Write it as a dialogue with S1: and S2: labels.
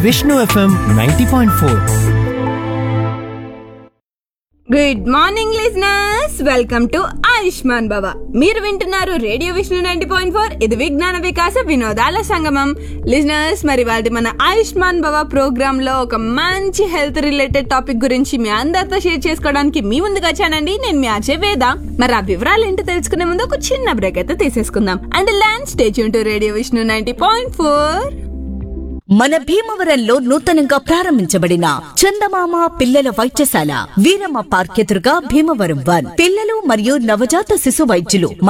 S1: Vishnu FM ninety point four
S2: good morning listeners welcome to Ayushman Bhava మీరు వింటున్నారు radio Vishnu ninety point four ఇది విజ్ఞాన వికాస వినోదాల సంగమం లిజనర్స్ మరి వాటి మన ఆయుష్మాన్ భవ ప్రోగ్రామ్ లో ఒక మంచి హెల్త్ రిలేటెడ్ టాపిక్ గురించి మీ అందరితో షేర్ చేసుకోవడానికి మీ ముందుకు వచ్చానండి నేను మీ అజయ్ వేద మరి ఆ వివరాలు ఏంటో తెలుసుకునే ముందు ఒక చిన్న బ్రేక్ అయితే తీసేసుకుందాం and land stage to radio Vishnu ninety point four
S3: మన భీమవరంలో నూతనంగా ప్రారంభించబడిన చందమామ పిల్లల వైద్యశాల వీరమ్మ పార్క్ ఎదురుగా భీమవరం వన్ పిల్లలు మరియు నవజాత శిశు వైద్యులు